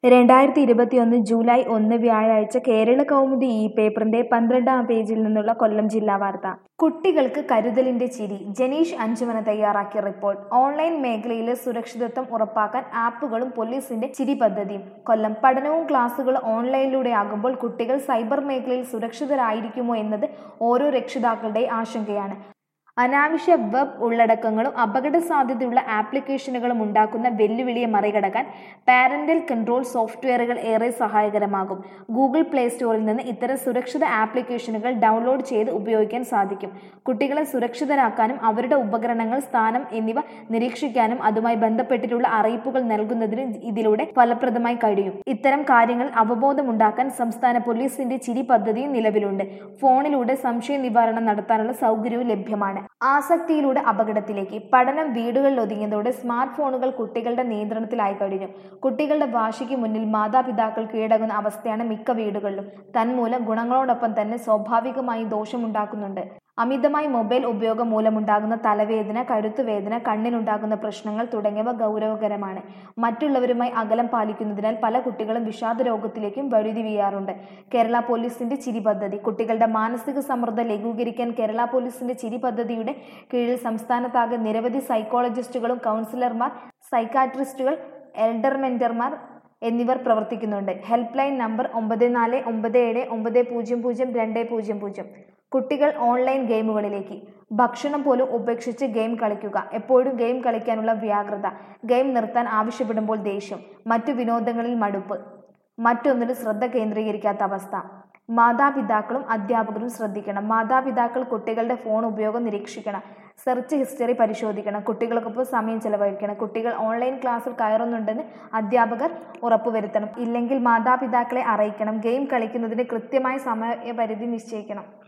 രണ്ടായിരത്തി ഇരുപത്തിയൊന്ന് ജൂലൈ ഒന്ന് വ്യാഴാഴ്ച കേരള കൗമുദി ഈ പേപ്പറിന്റെ പന്ത്രണ്ടാം പേജിൽ നിന്നുള്ള കൊല്ലം ജില്ലാ വാർത്ത കുട്ടികൾക്ക് കരുതലിന്റെ ചിരി ജനീഷ് അഞ്ചുമന തയ്യാറാക്കിയ റിപ്പോർട്ട് ഓൺലൈൻ മേഖലയിലെ സുരക്ഷിതത്വം ഉറപ്പാക്കാൻ ആപ്പുകളും പോലീസിന്റെ ചിരി പദ്ധതിയും കൊല്ലം പഠനവും ക്ലാസുകളും ഓൺലൈനിലൂടെ ആകുമ്പോൾ കുട്ടികൾ സൈബർ മേഖലയിൽ സുരക്ഷിതരായിരിക്കുമോ എന്നത് ഓരോ രക്ഷിതാക്കളുടെ ആശങ്കയാണ് അനാവശ്യ വെബ് ഉള്ളടക്കങ്ങളും അപകട സാധ്യതയുള്ള ആപ്ലിക്കേഷനുകളും ഉണ്ടാക്കുന്ന വെല്ലുവിളിയെ മറികടക്കാൻ പാരന്റൽ കൺട്രോൾ സോഫ്റ്റ്വെയറുകൾ ഏറെ സഹായകരമാകും ഗൂഗിൾ പ്ലേ സ്റ്റോറിൽ നിന്ന് ഇത്തരം സുരക്ഷിത ആപ്ലിക്കേഷനുകൾ ഡൗൺലോഡ് ചെയ്ത് ഉപയോഗിക്കാൻ സാധിക്കും കുട്ടികളെ സുരക്ഷിതരാക്കാനും അവരുടെ ഉപകരണങ്ങൾ സ്ഥാനം എന്നിവ നിരീക്ഷിക്കാനും അതുമായി ബന്ധപ്പെട്ടിട്ടുള്ള അറിയിപ്പുകൾ നൽകുന്നതിന് ഇതിലൂടെ ഫലപ്രദമായി കഴിയും ഇത്തരം കാര്യങ്ങൾ അവബോധമുണ്ടാക്കാൻ സംസ്ഥാന പോലീസിന്റെ ചിരി പദ്ധതിയും നിലവിലുണ്ട് ഫോണിലൂടെ സംശയ നിവാരണം നടത്താനുള്ള സൗകര്യവും ലഭ്യമാണ് ആസക്തിയിലൂടെ അപകടത്തിലേക്ക് പഠനം വീടുകളിൽ ഒതുങ്ങിയതോടെ സ്മാർട്ട് ഫോണുകൾ കുട്ടികളുടെ നിയന്ത്രണത്തിലായി കഴിഞ്ഞു കുട്ടികളുടെ വാശിക്ക് മുന്നിൽ മാതാപിതാക്കൾ കീഴടങ്ങുന്ന അവസ്ഥയാണ് മിക്ക വീടുകളിലും തന്മൂലം ഗുണങ്ങളോടൊപ്പം തന്നെ സ്വാഭാവികമായി ദോഷമുണ്ടാക്കുന്നുണ്ട് അമിതമായി മൊബൈൽ ഉപയോഗം മൂലമുണ്ടാകുന്ന തലവേദന കഴുത്തുവേദന കണ്ണിനുണ്ടാകുന്ന പ്രശ്നങ്ങൾ തുടങ്ങിയവ ഗൗരവകരമാണ് മറ്റുള്ളവരുമായി അകലം പാലിക്കുന്നതിനാൽ പല കുട്ടികളും വിഷാദ രോഗത്തിലേക്കും വഴുതി വീഴാറുണ്ട് കേരള പോലീസിന്റെ ചിരി പദ്ധതി കുട്ടികളുടെ മാനസിക സമ്മർദ്ദം ലഘൂകരിക്കാൻ കേരള പോലീസിന്റെ ചിരി പദ്ധതിയുടെ കീഴിൽ സംസ്ഥാനത്താകെ നിരവധി സൈക്കോളജിസ്റ്റുകളും കൗൺസിലർമാർ സൈക്കാട്രിസ്റ്റുകൾ എൽഡർ മെന്റർമാർ എന്നിവർ പ്രവർത്തിക്കുന്നുണ്ട് ഹെൽപ്പ് ലൈൻ നമ്പർ ഒമ്പത് നാല് ഒമ്പത് ഏഴ് ഒമ്പത് പൂജ്യം പൂജ്യം രണ്ട് പൂജ്യം പൂജ്യം കുട്ടികൾ ഓൺലൈൻ ഗെയിമുകളിലേക്ക് ഭക്ഷണം പോലും ഉപേക്ഷിച്ച് ഗെയിം കളിക്കുക എപ്പോഴും ഗെയിം കളിക്കാനുള്ള വ്യാഗ്രത ഗെയിം നിർത്താൻ ആവശ്യപ്പെടുമ്പോൾ ദേഷ്യം മറ്റു വിനോദങ്ങളിൽ മടുപ്പ് മറ്റൊന്നിലും ശ്രദ്ധ കേന്ദ്രീകരിക്കാത്ത അവസ്ഥ മാതാപിതാക്കളും അധ്യാപകരും ശ്രദ്ധിക്കണം മാതാപിതാക്കൾ കുട്ടികളുടെ ഫോൺ ഉപയോഗം നിരീക്ഷിക്കണം സെർച്ച് ഹിസ്റ്ററി പരിശോധിക്കണം കുട്ടികൾക്കൊപ്പം സമയം ചെലവഴിക്കണം കുട്ടികൾ ഓൺലൈൻ ക്ലാസ്സിൽ കയറുന്നുണ്ടെന്ന് അധ്യാപകർ ഉറപ്പുവരുത്തണം ഇല്ലെങ്കിൽ മാതാപിതാക്കളെ അറിയിക്കണം ഗെയിം കളിക്കുന്നതിന് കൃത്യമായ സമയപരിധി നിശ്ചയിക്കണം